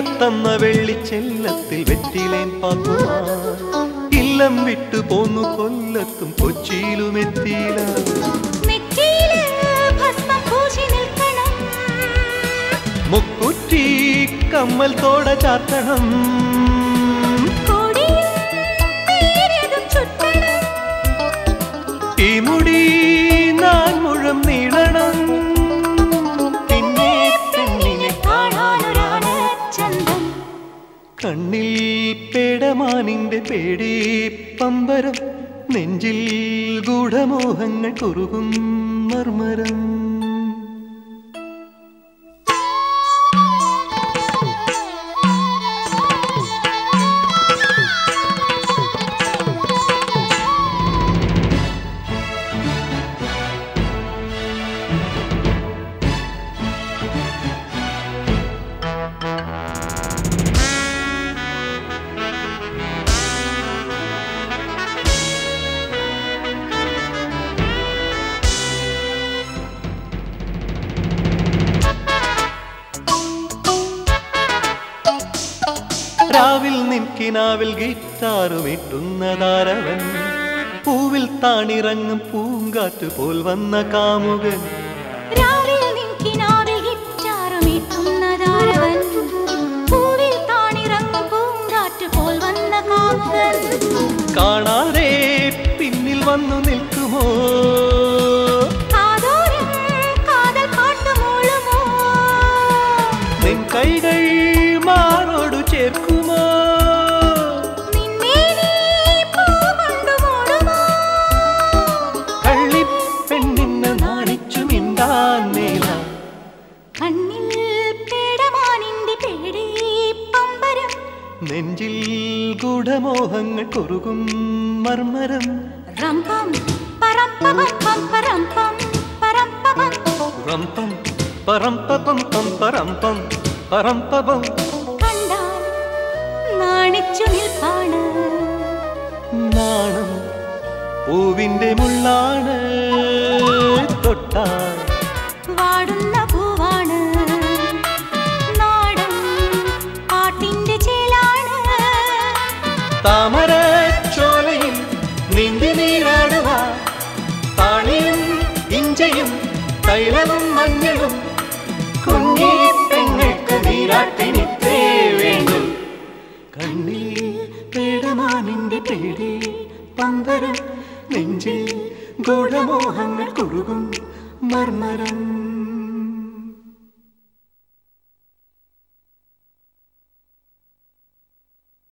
വെയിലത്തന്ന വെള്ളിച്ചെല്ലത്തിൽ വെറ്റിലേൻ പാത്തുമാ ഇല്ലം വിട്ടു പോന്നു കൊല്ലത്തും കൊച്ചിയിലും എത്തിയില്ല നെറ്റിയില് ഭസ്മം പൂശി നിൽക്കണം മുക്കുറ്റി കമ്മൽ തോട ചാത്തണം കൊടിയും പേരതും ചുറ്റണം ഈ മുടി നാൻ മുഴം നീളണം പിന്നെ പെണ്ണിനെ കാണാനൊരാണ് ചന്തം കണ്ണിൽ പേടമാനിന്റെ പേടി പമ്പരം നെഞ്ചിൽ ഗൂഢമോഹങ്ങൾ കുറുകും മർമരം രാവിൽ നിൻകിനാവിൽ ഗിറ്റാറും ഇട്ടുന്നതാരവൻ പൂവിൽ താണിറങ്ങും പൂങ്കാറ്റ് പോൽ വന്ന കാമുകൻ രാവിൽ നിൻകിനാവിൽ ഗിറ്റാറുമീട്ടുന്നതാരവൻ പൂവിൽ താണിറങ്ങും പൂങ്കാറ്റ് പോൽ വന്ന കാമുകൻ കാണാതെ പിന്നിൽ വന്നു നിൽക്കുമോ കാതോരം കാതൽ പാട്ടുമൂളുമോ നിൻ കൈകൾ മാറോടു ചേർക്കുമോ നിന്നേനീ പൂ കൊണ്ടു മൂടുമോ കള്ളിപ്പെണ്ണിന്ന് നാണിച്ചു മിണ്ടാൻ മേല കണ്ണിൽ പേടമാനിന്റെ പേടി പമ്പരം നെഞ്ചിൽ ഗൂഢമോഹങ്ങൾ കുറുകും മർമരം റംപം പരംപം പരംപം പരംപം റംപം പറംപം പം പറംപം പറംപം കണ്ടാൽ നാണിച്ചു നിൽപ്പാണ് നാണം പൂവിന്റെ മുള്ളാണ് തൊട്ടാൽ വാടുന്ന പൂവാണ് നാടൻ പാട്ടിന്റെ ചേലാണ് താമര ചോലയിൽ നീന്തി നീരാടുക താളിയും ഇഞ്ചയും തൈലവും മഞ്ഞളും കുഞ്ഞി പെങ്ങൾക്ക് നീരാട്ടിനിത്തേ വേണ്ടു കണ്ണിൽ പേടമാനിന്റെ പേടി പമ്പരം നെഞ്ചിൽ ഗൂഢമോഹങ്ങൾ കുറുകും മർമരം